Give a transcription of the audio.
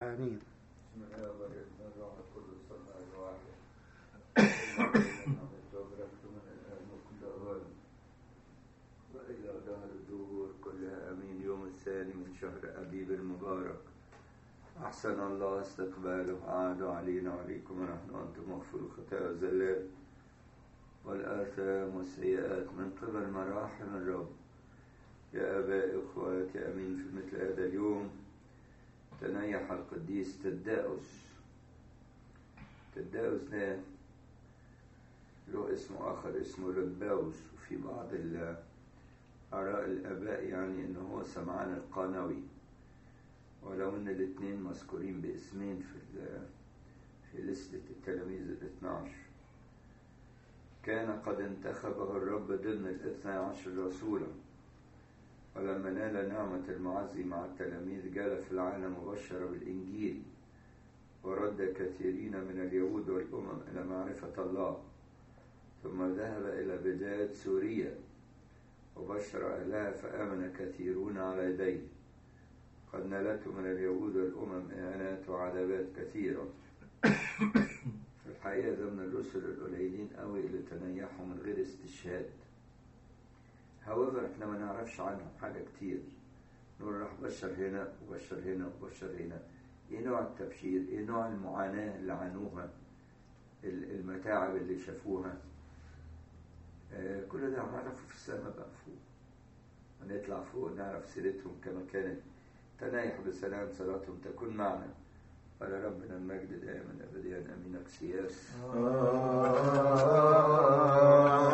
آمين بسم الله والابن والروح القدس الله الواحد تبارك من الآن وكل أوان وإلى دهر الدهور كلها آمين يوم الثاني من شهر أبيب المبارك أحسن الله استقباله عاد علينا وعليكم ونحن أنتم مغفور الخطايا والزلات والآثام والسيئات من قبل مراحم الرب يا آباء إخواتي أمين في مثل هذا اليوم تنيح القديس تداؤس تداؤس ده له اسم آخر اسمه لباوس وفي بعض ال- آراء الآباء يعني إن هو سمعان القانوي ولو إن الاتنين مذكورين باسمين في ال- في لستة التلاميذ الاثنى عشر كان قد انتخبه الرب ضمن الاثنى عشر رسولا ولما نال نعمة المعزي مع التلاميذ جال في العالم وبشر بالإنجيل ورد كثيرين من اليهود والأمم إلى معرفة الله ثم ذهب إلى بلاد سوريا وبشر أهلها فآمن كثيرون على يديه قد نالته من اليهود والأمم إهانات وعذابات كثيرة في الحقيقة ده من الرسل القليلين قوي اللي تنيحوا من غير استشهاد however احنا ما نعرفش عنهم حاجة كتير نقول راح بشر هنا وبشر هنا وبشر هنا ايه نوع التبشير ايه نوع المعاناة اللي عانوها ال- المتاعب اللي شافوها آه كل ده هنعرفه في السماء بقى فوق هنطلع فوق نعرف سيرتهم كما كانت تنايح بسلام صلاتهم تكون معنا ولربنا المجد دائما ابديا امين اكسياس آمين